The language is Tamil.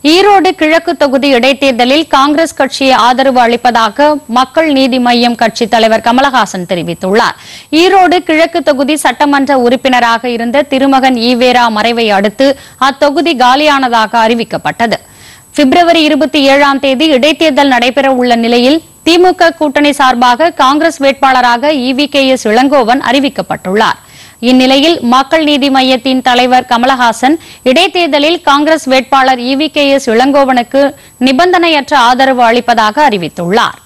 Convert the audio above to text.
ஈரோடு கிழக்கு தொகுதி இடைத்தேர்தலில் காங்கிரஸ் கட்சியை ஆதரவு அளிப்பதாக மக்கள் நீதி மய்யம் கட்சி தலைவர் கமலஹாசன் தெரிவித்துள்ளார் ஈரோடு கிழக்கு தொகுதி சட்டமன்ற உறுப்பினராக இருந்த திருமகன் ஈவேரா மறைவை அடுத்து அத்தொகுதி காலியானதாக அறிவிக்கப்பட்டது பிப்ரவரி இருபத்தி ஏழாம் தேதி இடைத்தேர்தல் நடைபெற உள்ள நிலையில் திமுக கூட்டணி சார்பாக காங்கிரஸ் வேட்பாளராக இவி கே எஸ் இளங்கோவன் அறிவிக்கப்பட்டுள்ளார் இந்நிலையில் மக்கள் நீதி மய்யத்தின் தலைவர் கமலஹாசன் இடைத்தேர்தலில் காங்கிரஸ் வேட்பாளர் இவி கே எஸ் இளங்கோவனுக்கு நிபந்தனையற்ற ஆதரவு அளிப்பதாக அறிவித்துள்ளார்